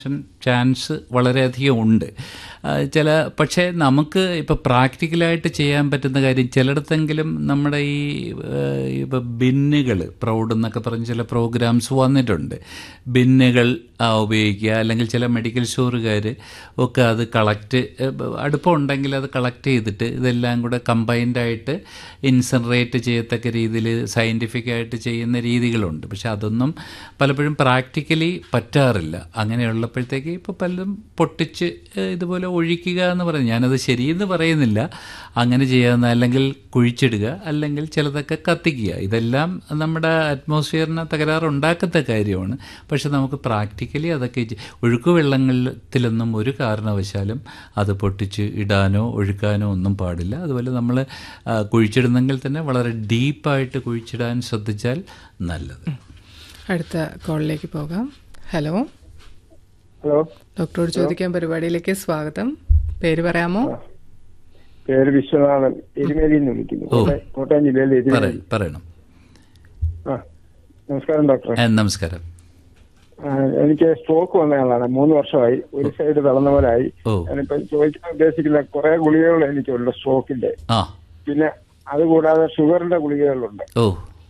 Chance വളരെയധികം ഉണ്ട് ആ, ചില പക്ഷേ നമുക്ക് ഇപ്പോൾ പ്രാക്ടിക്കലായിട്ട് ചെയ്യാൻ പറ്റുന്ന കാര്യം ചിലയിടത്തെങ്കിലും നമ്മുടെ ഈ ഇപ്പോൾ ബിന്നുകൾ പ്രൗഡ് എന്നൊക്കെ പറഞ്ഞ് ചില പ്രോഗ്രാംസ് വന്നിട്ടുണ്ട് ബിന്നുകൾ ആ, ഉപയോഗിക്കുക അല്ലെങ്കിൽ ചില മെഡിക്കൽ സ്റ്റോറുകാർ ഒക്കെ അത് കളക്ട് അടുപ്പം ഉണ്ടെങ്കിൽ അത് കളക്ട് ചെയ്തിട്ട് ഇതെല്ലാം കൂടെ കമ്പൈൻഡായിട്ട് ഇൻസൻറേറ്റ് ചെയ്യത്തക്ക രീതിയിൽ സയൻറ്റിഫിക് ആയിട്ട് ചെയ്യുന്ന രീതികളുണ്ട് പക്ഷെ അതൊന്നും പലപ്പോഴും പ്രാക്ടിക്കലി പറ്റാറില്ല അങ്ങനെയുള്ളപ്പോഴത്തേക്ക് ഇപ്പോൾ പലതും പൊട്ടിച്ച് ഏഹ്, ഇതുപോലെ ഒഴിക്കുക എന്ന് പറയും ഞാനത് ശരിയെന്ന് പറയുന്നില്ല അങ്ങനെ ചെയ്യാവുന്ന അല്ലെങ്കിൽ കുഴിച്ചിടുക അല്ലെങ്കിൽ ചിലതൊക്കെ കത്തിക്കുക ഇതെല്ലാം നമ്മുടെ അറ്റ്മോസ്ഫിയറിന് തകരാറുണ്ടാക്കത്ത കാര്യമാണ് പക്ഷെ നമുക്ക് പ്രാക്ടിക്കലി അതൊക്കെ ചെ- ഒഴുക്ക് വെള്ളത്തിലൊന്നും ഒരു കാരണവശാലും അത് പൊട്ടിച്ച് ഇടാനോ ഒഴുക്കാനോ ഒന്നും പാടില്ല അതുപോലെ നമ്മൾ കുഴിച്ചിടുന്നെങ്കിൽ തന്നെ വളരെ ഡീപ്പായിട്ട് കുഴിച്ചിടാൻ ശ്രദ്ധിച്ചാൽ നല്ലത് അടുത്ത കോളിലേക്ക് പോകാം ഹലോ ഹലോ ഡോക്ടറോട് ചോദിക്കാൻ പരിപാടിയിലേക്ക് സ്വാഗതം പേര് പറയാമോ പേര് വിശ്വനാഥൻ എരുമേലിയിൽ നിന്ന് വിളിക്കുന്നു ഓ. കോട്ടയം- കോട്ടയം ജില്ലയിലെ പറ- എരുമേലി പറയണം ആ നമസ്കാരം ഡോക്ടർ ഏ, നമസ്കാരം ആ, എനിക്ക് സ്ട്രോക്ക് വന്ന ആളാണ് മൂന്ന് വർഷമായി ഒരു സൈഡ് തളർന്ന പോലായി ഓ ഞാനിപ്പോ ചോദിക്കാൻ ഉദ്ദേശിക്കുന്ന കുറെ ഗുളികകൾ എനിക്കുണ്ട് സ്ട്രോക്കിന്റെ ആ പിന്നെ അതുകൂടാതെ ഷുഗറിന്റെ ഗുളികകളുണ്ട് ഓ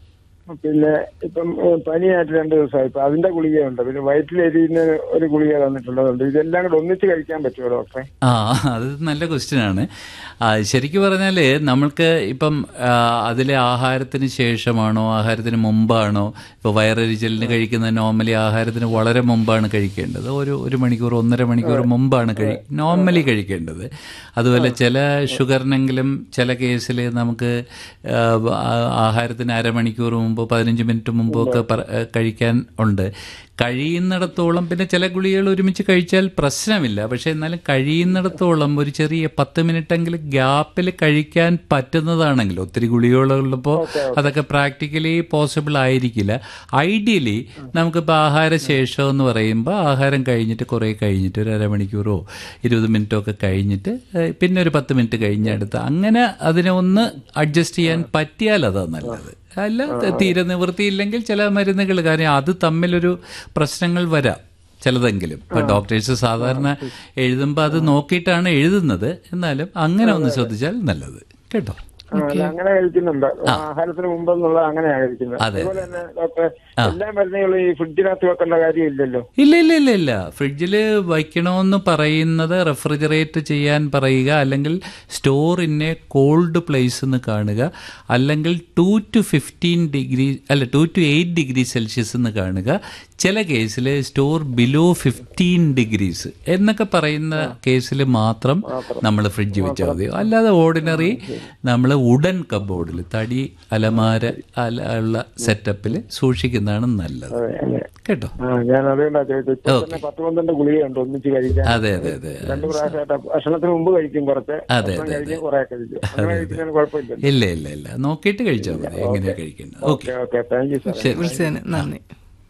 പിന്നെ ഇപ്പം ഏഹ്, പനിയായിട്ട് രണ്ട് ദിവസമായി ഇപ്പൊ അതിന്റെ ഗുളികയുണ്ട് പിന്നെ വയറ്റിലെരിയുന്ന ഒരു ഗുളിക തന്നിട്ടുള്ളതുണ്ട് ഇതെല്ലാം കൂടെ ഒന്നിച്ച് കഴിക്കാൻ പറ്റുമോ ഡോക്ടറെ ആ അത് നല്ല ക്വസ്റ്റ്യനാണ് ശരിക്കും പറഞ്ഞാൽ നമ്മൾക്ക് ഇപ്പം ആ, അതിലെ ആഹാരത്തിന് ശേഷമാണോ ആഹാരത്തിന് മുമ്പാണോ ഇപ്പോൾ വയറരിച്ചലിന് കഴിക്കുന്ന നോർമലി ആഹാരത്തിന് വളരെ മുമ്പാണ് കഴിക്കേണ്ടത് ഒരു ഒരു മണിക്കൂർ ഒന്നര മണിക്കൂർ മുമ്പാണ് കഴി നോർമലി കഴിക്കേണ്ടത് അതുപോലെ ചില ഷുഗറിനെങ്കിലും ചില കേസിൽ നമുക്ക് ആ, ആ- ആഹാരത്തിന് അരമണിക്കൂർ മുമ്പോ പതിനഞ്ച് മിനിറ്റ് മുമ്പോ ഒക്കെ പറ- കഴിക്കാൻ ഉണ്ട് കഴിയുന്നിടത്തോളം പിന്നെ ചില ഗുളികകൾ ഒരുമിച്ച് കഴിച്ചാൽ പ്രശ്നമില്ല പക്ഷെ എന്നാലും കഴിയുന്നിടത്തോളം ഒരു ചെറിയ പത്ത് മിനിറ്റെങ്കിലും ഗ്യാപ്പിൽ കഴിക്കാൻ പറ്റുന്നതാണെങ്കിൽ ഒത്തിരി ഗുളികകളുള്ളപ്പോൾ അതൊക്കെ പ്രാക്ടിക്കലി പോസിബിൾ ആയിരിക്കില്ല ഐഡിയലി നമുക്കിപ്പോൾ ആഹാരശേഷം എന്ന് പറയുമ്പോൾ ആഹാരം കഴിഞ്ഞിട്ട് കുറേ കഴിഞ്ഞിട്ട് ഒരു അരമണിക്കൂറോ ഇരുപത് മിനിറ്റോ ഒക്കെ കഴിഞ്ഞിട്ട് ഏഹ്, പിന്നെ ഒരു പത്ത് മിനിറ്റ് കഴിഞ്ഞെടുത്ത് അങ്ങനെ അതിനെ ഒന്ന് അഡ്ജസ്റ്റ് ചെയ്യാൻ പറ്റിയാൽ അതാ നല്ലത് അല്ല തീരെ നിവൃത്തിയില്ലെങ്കിൽ ചില മരുന്നുകൾ കാര്യം അത് തമ്മിലൊരു പ്രശ്നങ്ങൾ വരാം ചിലതെങ്കിലും ഇപ്പൊ ഡോക്ടേഴ്സ് സാധാരണ എഴുതുമ്പോൾ അത് നോക്കിയിട്ടാണ് എഴുതുന്നത് എന്നാലും അങ്ങനെ ഒന്ന് ശ്രദ്ധിച്ചാൽ നല്ലത് കേട്ടോ ആ, അല്ല, അങ്ങനെ കഴിക്കുന്നുണ്ട് ആഹാരത്തിന് മുമ്പെന്നുള്ള അങ്ങനെയാണ് കഴിക്കുന്നത് അതെ, അതുപോലെ തന്നെ ഡോക്ടറെ എല്ലാ മരുന്നുകളും ഈ ഫ്രിഡ്ജിനകത്ത് വെക്കേണ്ട കാര്യമില്ലല്ലോ ഇല്ല ഇല്ല ഇല്ല ഇല്ല ഫ്രിഡ്ജിൽ വയ്ക്കണമെന്ന് പറയുന്നത് റെഫ്രിജറേറ്റ് ചെയ്യാൻ പറയുക അല്ലെങ്കിൽ store in a cold place എന്ന് കാണുക അല്ലെങ്കിൽ ടു ടു ഫിഫ്റ്റീൻ ഡിഗ്രി അല്ല two to eight degree celsius എന്ന് കാണുക ചില കേസിൽ സ്റ്റോർ ബിലോ ഫിഫ്റ്റീൻ ഡിഗ്രീസ് എന്നൊക്കെ പറയുന്ന കേസിൽ മാത്രം നമ്മൾ ഫ്രിഡ്ജ് വെച്ചാൽ മതി അല്ലാതെ ഓർഡിനറി നമ്മൾ ഉടൻ കബോർഡിൽ തടി അലമാര അല ഉള്ള സെറ്റപ്പിൽ സൂക്ഷിക്കുന്നതാണ് നല്ലത് അതെ അതെ കേട്ടോ ആ ഞാൻ അതുകൊണ്ടാ ചോദിച്ചത് ഇപ്പൊ തന്നെ പത്ത് പന്ത്രണ്ട് ഗുളികയുണ്ട് ഒന്നിച്ച് കഴിക്കാൻ അതെ അതെ അതെ രണ്ടു പ്രാവശ്യമായിട്ട് ഭക്ഷണത്തിന് മുമ്പ് കഴിക്കും കുറച്ച് അതെ, ഭക്ഷണം അതെ, കഴിക്കും കുറെ കഴിക്കും അങ്ങനെ കഴിക്കുന്നതിന് കുഴപ്പമില്ലല്ലോ ഇല്ല ഇല്ല ഇല്ല നോക്കിയിട്ട് കഴിച്ചാൽ മതി എങ്ങനെയാ കഴിക്കുന്നത് okay okay okay thank you sir ശരി വിളിച്ചതിന് നന്ദി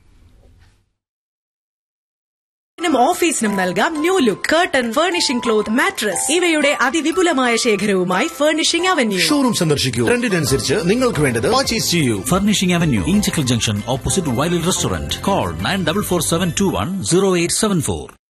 നും ഓഫീസിനും നൽകാം new look curtain furnishing cloth mattress ഇവയുടെ അതിവിപുലമായ ശേഖരവുമായി ഫർണിഷിംഗ് അവന്യൂ ഷോറൂം സന്ദർശിക്കൂ ട്രെൻഡിനനുസരിച്ച് നിങ്ങൾക്ക് വേണ്ടത് പർച്ചേസ് ചെയ്യൂ Furnishing Avenue, Inchicle Junction, opposite Wiley Restaurant. Call 9447210874.